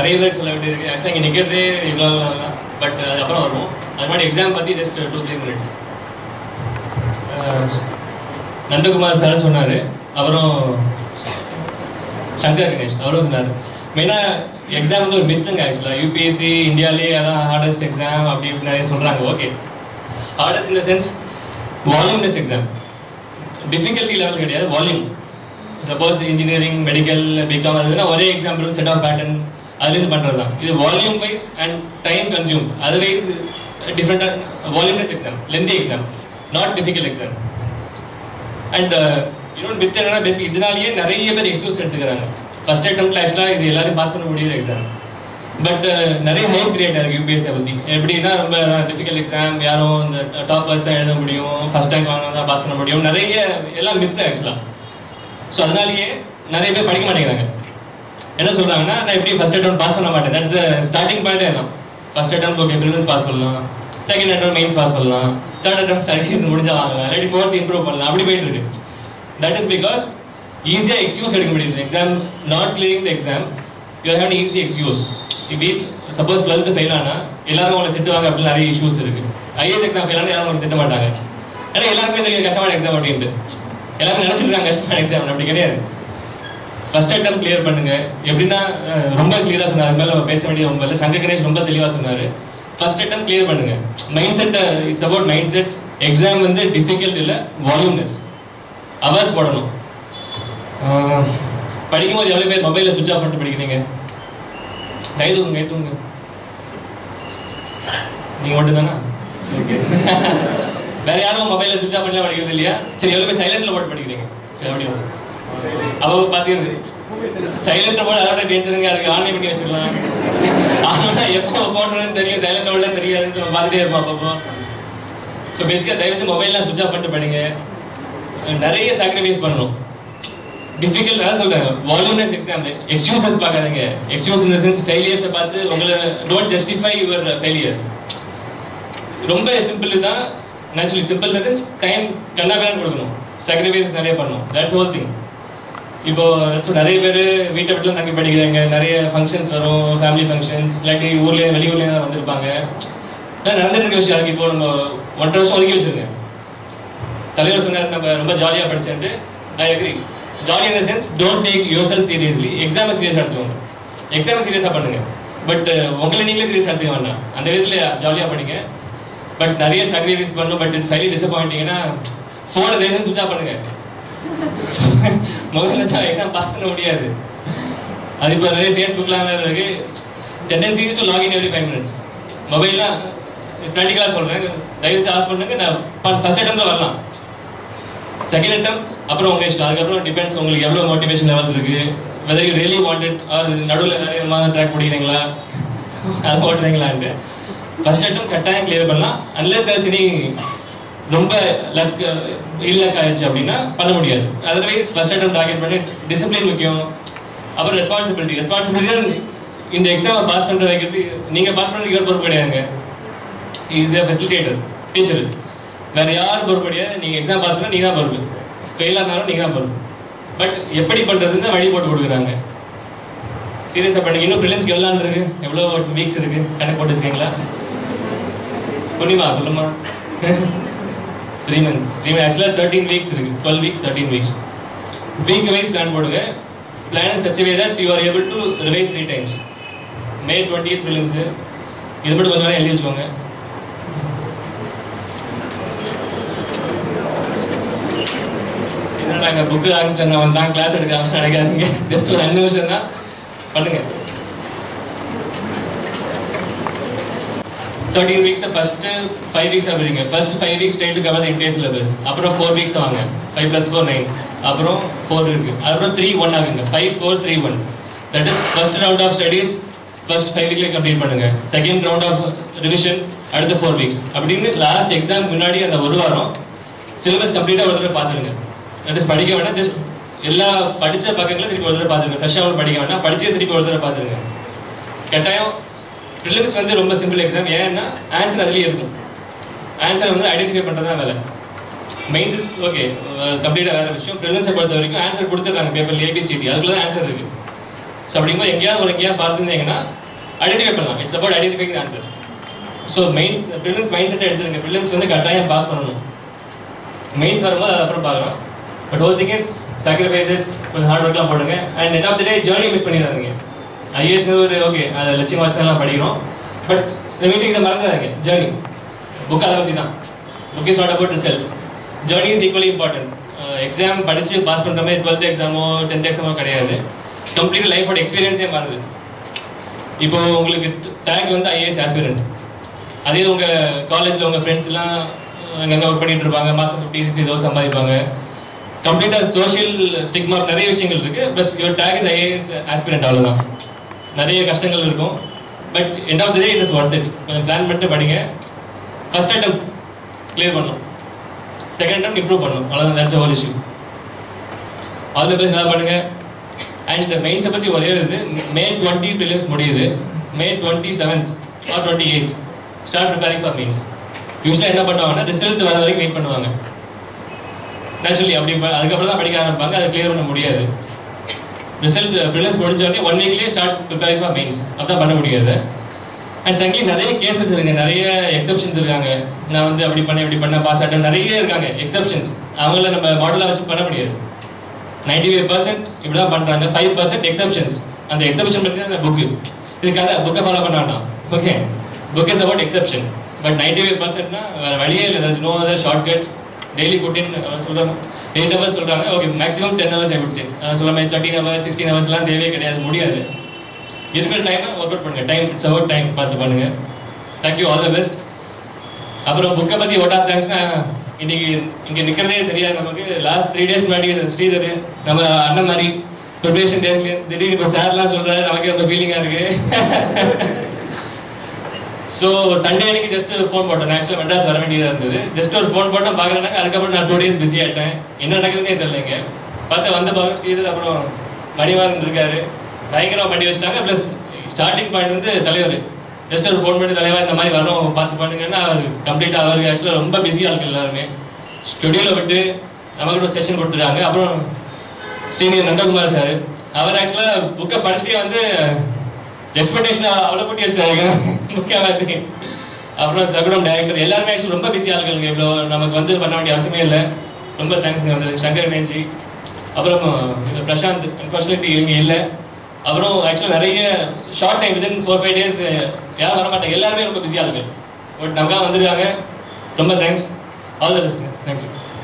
நிறைய பேர் சொல்ல வேண்டியிருக்கு ஆக்சுவலாக இங்கே நிற்கிறதே இவ்வளோ பட் அதுக்கப்புறம் வருவோம் அது மாதிரி எக்ஸாம் பற்றி just two three minutes Nandakumar sir சொன்னார் அப்புறம் சங்கர் கணேஷ் அவரும் சொன்னார் மெயினாக எக்ஸாம் வந்து ஒரு மித்துங்க ஆக்சுவலாக யூபிஎஸ்சி இந்தியாவிலே அதான் ஹார்டஸ்ட் எக்ஸாம் அப்படி இப்படி நிறைய சொல்கிறாங்க ஓகே ஹார்டஸ்ட் இந்த sense volumeless exam difficulty level கிடையாது volume suppose engineering medical BCom அதுனா ஒரே எக்ஸாம்பிள் செட் ஆஃப் பேட்டர்ன் அதுலேருந்து பண்ணுறது தான் இது volume wise and time consume otherwise டிஃப்ரெண்டாக volumeless exam lengthy exam not difficult exam and இன்னொன்று வித் என்னன்னா பேசிக் இதனாலேயே நிறைய பேர் எக்ஸ்கூஸ் எடுத்துக்கிறாங்க ஃபர்ஸ்ட் அட்டம்ப்ட்ல ஆக்சுவலாக இது எல்லாரும் பாஸ் பண்ண முடியுற எக்ஸாம் பட் நிறைய ஹோப் கிரியேட் ஆயிருக்கு யூபிஎஸ்சி பற்றி எப்படின்னா ரொம்ப டிஃபிகல்ட் எக்ஸாம் யாரும் இந்த டாப்பர்ஸ் தான் எழுத முடியும் ஃபர்ஸ்ட் ரேங்க் வாங்கினா தான் பாஸ் பண்ண முடியும் நிறைய எல்லாம் மித்து ஆக்சுவலாக ஸோ அதனாலேயே நிறைய பேர் படிக்க மாட்டேங்கிறாங்க என்ன சொல்றாங்கன்னா நான் எப்படி ஃபர்ஸ்ட் அட்டம் பாஸ் பண்ண மாட்டேன் தட்ஸ் ஸ்டார்டிங் பாயிண்டே தான் first attempt okay prelims pass பண்ணலாம் செகண்ட் அட்டம் மெயின்ஸ் பாஸ் பண்ணலாம் தேர்ட் அட்டம் சர்வீஸ் முடிஞ்சா வாங்கலாம் இல்லாட்டி ஃபோர்த் இம்ப்ரூவ் பண்ணலாம் அப்படி போயிட்டு இருக்கு தட் இஸ் பிகாஸ் ஈஸியாக எக்ஸ்கியூஸ் எடுக்க முடியுது exam not clearing the exam you have easy excuse இப்படி சப்போஸ் டுவெல்த் ஃபெயில் ஆனா எல்லாரும் உங்களை திட்டுவாங்க அப்படின்னு நிறைய இஷ்யூஸ் இருக்கு ஐஏஎஸ் எக்ஸாம் ஃபெயில் ஆனா யாரும் உங்களை திட்ட மாட்டாங்க ஏன்னா எல்லாருக்குமே தெரியும் கஷ்டமான எக்ஸாம் அப்படின்ட்டு எல்லாரும் நினைச்சிட்டு இருக்காங்க கஷ்டமான எக்ஸாம் அப்படி கிடையாது ஃபர்ஸ்ட் அட்டம் கிளியர் பண்ணுங்க எப்படின்னா அஹ், ரொம்ப கிளியரா சொன்னார் அது மேல நம்ம பேச வேண்டிய ரொம்ப இல்லை சங்கர் கணேஷ் ரொம்ப தெளிவா சொன்னாரு ஃபர்ஸ்ட் அட்டம் கிளியர் பண்ணுங்க mind set it's about mind set exam வந்து டிஃபிகல்ட் இல்ல வால்யூம்னஸ் அவர்ஸ் போடணும் அஹ், படிக்கும்போது எவ்வளவு பேர் மொபைல சுவிட்ச் ஆஃப் பண்ணிட்டு படிக்கிறீங்க கை தூங்க கை தூங்க நீங்க மட்டும் தானா ஓகே வேற யாரும் மொபைல சுவிட்ச் ஆஃப் பண்ணி படிக்கிறது இல்லையா சரி எவ்வளவு பேர் சைலண்ட்ல போட்டு படிக்கிறீங்க சரி அப்படியே அவ பாத்தீங்க சைலண்ட் போட அதோட டேஞ்சருங்க அதுக்கு ஆன்லைன் பண்ணி வச்சிடலாம் ஆனா எப்போ போடுறதுன்னு தெரியும் சைலண்ட் போட தெரியாது நம்ம பார்த்துட்டே இருப்போம் அப்பப்போ ஸோ பேசிக்காக தயவுசெய்து மொபைல்லாம் சுவிச் ஆஃப் பண்ணிட்டு படிங்க நிறைய சாக்ரிஃபைஸ் பண்ணணும் டிஃபிகல்ட் அதான் சொல்றேன் வால்யூம்னஸ் எக்ஸாம் எக்ஸ்கியூசஸ் பார்க்காதீங்க எக்ஸ்கியூஸ் இந்த சென்ஸ் ஃபெயிலியர்ஸை பார்த்து உங்களை டோன்ட் ஜஸ்டிஃபை யுவர் ஃபெயிலியர்ஸ் ரொம்ப சிம்பிள் தான் நேச்சுரலி சிம்பிள் இந்த சென்ஸ் டைம் கண்ணாபிரான் கொடுக்கணும் சாக்ரிஃபைஸ் நிறைய பண்ணணும் தட்ஸ் ஹோல் திங் இப்போ so நிறைய பேர் வீட்டை விட்டுலாம் தங்கி படிக்கிறாங்க நிறைய ஃபங்க்ஷன்ஸ் வரும் ஃபேமிலி ஃபங்க்ஷன்ஸ் இல்லாட்டி ஊர்லேயே வெளியூர்லேயே தான் வந்திருப்பாங்க இதெல்லாம் நடந்துட்டு இருக்க விஷயம் அதுக்கு இப்போ நம்ம ஒன்றரை வருஷம் ஒதுக்கி வச்சிருங்க தலைவர் சொன்னார் நம்ம ரொம்ப ஜாலியாக படிச்சுட்டு ஐ அக்ரி ஜாலி இந்த sense don't take your self seriously எக்ஸாமை சீரியஸாக எடுத்துக்கோங்க எக்ஸாமை சீரியஸாக பண்ணுங்க பட் உங்களை நீங்களே சீரியஸாக எடுத்துக்க வேண்டாம் அந்த விதத்தில் ஜாலியாக படிங்க பட் நிறைய சாக்ரிஃபைஸ் பண்ணும் பட் இட்ஸ் ஹைலி டிசப்பாயிண்டிங்னா ஃபோனை தயவு சுவிச் ஆஃப் பண்ணுங்க முதல்ல எக்ஸாம் பாஸ் பண்ண முடியாது அது இப்போ நிறைய ஃபேஸ்புக்லாம் இருக்கு tendency to login every five minutes மொபைல்லாம் ப்ராக்டிக்கலாக சொல்கிறேன் தயவு செய்து ஆஃப் பண்ணுங்க நான் ஃபர்ஸ்ட் அட்டம்ல வரலாம் செகண்ட் அட்டம் அப்புறம் உங்க இஷ்டம் அதுக்கப்புறம் டிபெண்ட்ஸ் உங்களுக்கு எவ்வளவு மோட்டிவேஷன் லெவல் இருக்கு whether you really wanted or நடுவில் நிறைய விதமான ட்ராக் பிடிக்கிறீங்களா அது ஓட்டுறீங்களான்ட்டு ஃபர்ஸ்ட் அட்டம் கட்டாயம் கிளியர் பண்ணலாம் அன்லெஸ் தேர்ஸ் எனி ரொம்ப லக் இல்லக் ஆயிடுச்சு அப்படின்னா பண்ண முடியாது அதர்வைஸ் ஃபர்ஸ்ட் அட்டம் டார்கெட் பண்ணி டிசிப்ளின் முக்கியம் அப்புறம் ரெஸ்பான்சிபிலிட்டி ரெஸ்பான்சிபிலிட்டி இந்த எக்ஸாமை பாஸ் பண்ற வைக்கிறது நீங்க பாஸ் பண்றதுக்கு இவர் பொறுப்பு கிடையாதுங்க இஸ் ஏ ஃபெசிலிட்டேட்டர் டீச்சர் வேற யார் பொறுப்பு கிடையாது நீங்க எக்ஸாம் பாஸ் பண்ணா நீங்க தான் பொறுப்பு ஃபெயில் ஆனாலும் நீங்க தான் பொறுப்பு பட் எப்படி பண்றதுன்னு வழி போட்டு கொடுக்குறாங்க சீரியஸா பண்ணுங்க இன்னும் ப்ரிலிம்ஸ்க்கு எவ்வளோ நாள் இருக்கு எவ்வளோ வீக்ஸ் இருக்கு கணக்கு போட்டு வச்சுக்கீங்களா புரியுமா சொல்லுமா த்ரீ மந்த்ஸ் த்ரீ ஆக்சுவலாக தேர்ட்டீன் வீக்ஸ் இருக்கு twelve weeks thirteen weeks week wise plan போடுங்க plan such way that you are able to revise three times May twenty prelims இது மட்டும் கொஞ்சம் நேரம் எழுதி வச்சுக்கோங்க என்னடா எங்க புக்கு ஆரம்பிச்சாங்க வந்தான் கிளாஸ் எடுக்க ஆரம்பிச்சு நினைக்காதீங்க ஜஸ்ட் ஒரு அஞ்சு நிமிஷம் தான் பண்ணுங்க thirteen weeks first five weeks அப்படிங்க first five weeks state cover இன்டேஸ் சிலபஸ் அப்புறம் ஃபோர் வீக்ஸ் வாங்க ஃபைவ் ப்ளஸ் ஃபோர் நைன் அப்புறம் ஃபோர் இருக்கு அப்புறம் த்ரீ ஒன் ஆகுங்க five four three one that is first round of studies first five வீக்ல complete பண்ணுங்க செகண்ட் ரவுண்ட் ஆஃப் ரிவிஷன் அடுத்த ஃபோர் வீக்ஸ் அப்படின்னு லாஸ்ட் எக்ஸாம் முன்னாடி அந்த ஒரு வாரம் சிலபஸ் கம்ப்ளீட்டாக ஒரு தடவை பார்த்துருங்க தட் இஸ் படிக்க வேண்டாம் ஜஸ்ட் எல்லா படிச்ச பக்கங்களும் திருப்பி ஒரு தடவை பார்த்துருங்க ஃப்ரெஷ்ஷாக ஒன்று படிக்க வேண்டாம் படிச்சே திருப்பி ஒரு தடவை பார்த்துருங்க கட்டாயம் ப்ரிலிம்ஸ் வந்து ரொம்ப சிம்பிள் எக்ஸாம் ஏன்னா ஆன்சர் அதுலயே இருக்கும் ஆன்சர் வந்து ஐடென்டிஃபை பண்ணுறது தான் வேலை மெயின்ஸ் ஓகே கம்ப்ளீட்டாக வேற விஷயம் ப்ரிலிம்ஸை பொறுத்த வரைக்கும் ஆன்சர் கொடுத்துருக்காங்க பேப்பர்ல ஏபிசிடி அதுக்குள்ள தான் ஆன்சர் இருக்கு ஸோ அப்படிங்கும்போது எங்கேயாவது ஒரு எங்கேயாவது பார்த்துருந்தீங்கன்னா ஐடென்டிஃபை பண்ணலாம் it's about identifying answer so main prelims mind செட்டை எடுத்துருங்க ப்ரிலிம்ஸ் வந்து கட்டாயம் பாஸ் பண்ணணும் மெயின்ஸ் வரும்போது அது அப்புறம் பார்க்கலாம் but whole thing is sacrifices கொஞ்சம் ஹார்ட் ஒர்க்லாம் போடுங்க and end of the day journey miss பண்ணிடாதீங்க ஐஏஎஸ் ஒரு ஓகே அது லட்சியம் வாசலாம் படிக்கிறோம் பட் இந்த மீட்டிங் இதை மறந்துடாதீங்க ஜேர்னி புக் அதை பற்றி தான் book is not about result journey is equally important exam படித்து பாஸ் பண்ணுற மாதிரி டுவெல்த் எக்ஸாமோ டென்த் எக்ஸாமோ கிடையாது கம்ப்ளீட் லைஃபோட எக்ஸ்பீரியன்ஸே மாறுது இப்போ உங்களுக்கு டேக் வந்து ஐஏஎஸ் ஆஸ்பிரண்ட் அதே உங்க காலேஜ்ல உங்க ஃப்ரெண்ட்ஸ் எல்லாம் அங்கங்க ஒர்க் பண்ணிட்டு இருப்பாங்க மாசம் ஃபிஃப்டி சிக்ஸ்டி தௌசண்ட் சம்பாதிப்பாங்க கம்ப்ளீட்டா சோஷியல் ஸ்டிக்மா நிறைய விஷயங்கள் இருக்கு plus your tag is IAS aspirant அவ்வளவுதான் நிறைய கஷ்டங்கள் இருக்கும் but end of the day it is worth it கொஞ்சம் பிளான் பண்ணிட்டு படிங்க ஃபர்ஸ்ட் அட்டம் கிளியர் பண்ணணும் செகண்ட் அட்டம் இம்ப்ரூவ் பண்ணணும் அவ்வளோதான் தட்ஸ் ஒரு இஷ்யூ ஆல் தி பெஸ்ட் நல்லா பண்ணுங்க அண்ட் மெயின்ஸை பற்றி ஒரே இது மே டுவெண்ட்டி ப்ரிலிம்ஸ் முடியுது May twenty seventh or twenty eight start preparing for mains யூஸ்வலாக என்ன பண்ணுவாங்கன்னா ரிசல்ட் வர வரைக்கும் வெயிட் பண்ணுவாங்க நேச்சுரலி அப்படி ப- அதுக்கப்புறம் தான் படிக்க ஆரம்பிப்பாங்க அதை கிளியர் பண்ண முடியாது ரிசல்ட் ப்ரிலிம்ஸ் முடிஞ்ச உடனே ஒன் வீக்லேயே ஸ்டார்ட் ப்ரிப்பேரிங் ஃபார் மெயின்ஸ் அதான் பண்ண முடியாது அண்ட் சங்கி நிறைய கேசஸ் இருக்கு நிறைய எக்ஸப்ஷன்ஸ் இருக்காங்க நான் வந்து அப்படி பண்ண இப்படி பண்ண பாஸ் ஆகிட்டேன் நிறைய இருக்காங்க எக்ஸப்ஷன்ஸ் அவங்கள நம்ம மாடலாக வச்சு பண்ண முடியாது நைன்டி ஃபைவ் பர்சன்ட் இப்படி தான் பண்ணுறாங்க ஃபைவ் பர்சன்ட் எக்ஸப்ஷன்ஸ் அந்த எக்ஸப்ஷன் பற்றி தான் அந்த புக்கு இதுக்காக புக்கை ஃபாலோ பண்ண வேண்டாம் okay book is about exception but ninety five பர்சன்ட்னா வேறு வழியே இல்லை that's no other short cut daily குட்டின் சொல்கிறாங்க எயிட் ஹவர்ஸ் சொல்கிறாங்க ஓகே மேக்ஸிமம் டென் ஹவர்ஸ் ஆகிடுச்சு சொல்ல மாதிரி தேர்ட்டின் ஹவர்ஸ் சிக்ஸ்டீன் ஹவர்ஸ்லாம் தேவையே கிடையாது முடியாது இருக்கிற டைமை ஒர்க் அவுட் பண்ணுங்க டைம் இட்ஸ் அபவுட் டைம் பார்த்து பண்ணுங்க தேங்க்யூ ஆல் த பெஸ்ட் அப்புறம் புக்கை பத்தி ஒட்டா தேங்க்ஸ்னா இன்னைக்கு இங்க நிக்கிறதே தெரியாது நமக்கு லாஸ்ட் த்ரீ டேஸ் முன்னாடி ஸ்ரீதர் நம்ம அண்ணன் மாதிரி ப்ரிப்பரேஷன் டேஸ்ல திடீர்னு இப்போ சார்லாம் சொல்றாரு நமக்கே ரொம்ப ஃபீலிங்கா இருக்கு ஸோ சண்டே அன்னைக்கு ஜஸ்ட் ஃபோன் போட்டேன் ஆக்சுவலாக மெட்ராஸ் வர வேண்டியதாக இருந்தது ஜஸ்ட் ஒரு ஃபோன் போட்டோம் பார்க்குறேன்னா அதுக்கப்புறம் நான் டூ டேஸ் பிஸி ஆயிட்டேன் என்ன நடக்குதுன்னே தெரியலங்க பார்த்து வந்து பார்க்க ஸ்ரீதர் அப்புறம் மணிவாரன் இருக்காரு பயங்கரமாக பண்ணி வச்சிட்டாங்க ப்ளஸ் ஸ்டார்டிங் பாயிண்ட் வந்து தலைவர் ஜஸ்ட் ஒரு ஃபோன் பண்ணி தலைவா இந்த மாதிரி வரோம் பார்த்து பண்ணுங்கன்னா அவர் கம்ப்ளீட்டாக அவருக்கு ஆக்சுவலாக ரொம்ப பிஸி ஆளுக்கு எல்லாருமே ஸ்டுடியோவில் விட்டு நமக்கு ஒரு செஷன் கொடுத்துட்டாங்க அப்புறம் சீனியர் நந்தகுமார் சார் அவர் ஆக்சுவலாக புக்கை படிச்சுட்டே வந்து எக்ஸ்பெக்டேஷன் அவ்வளோ கூட்டி வச்சிட்டாங்க முக்கியமாக அப்புறம் சகுடம் டைரக்டர் எல்லாருமே ஆக்சுவலி ரொம்ப பிஸி ஆளுங்க இவ்வளோ நமக்கு வந்து பண்ண வேண்டிய அவசியமே இல்லை ரொம்ப தேங்க்ஸ்ங்க வந்து சங்கர் மேஜி அப்புறம் இந்த பிரசாந்த் அன்ஃபார்ச்சுனேட்லி இவங்க இல்லை அப்புறம் ஆக்சுவலாக நிறைய short time within four five days யாரும் வர மாட்டாங்க எல்லாருமே ரொம்ப பிஸி ஆளுங்க பட் நமக்காக வந்திருக்காங்க ரொம்ப thanks all the best thank you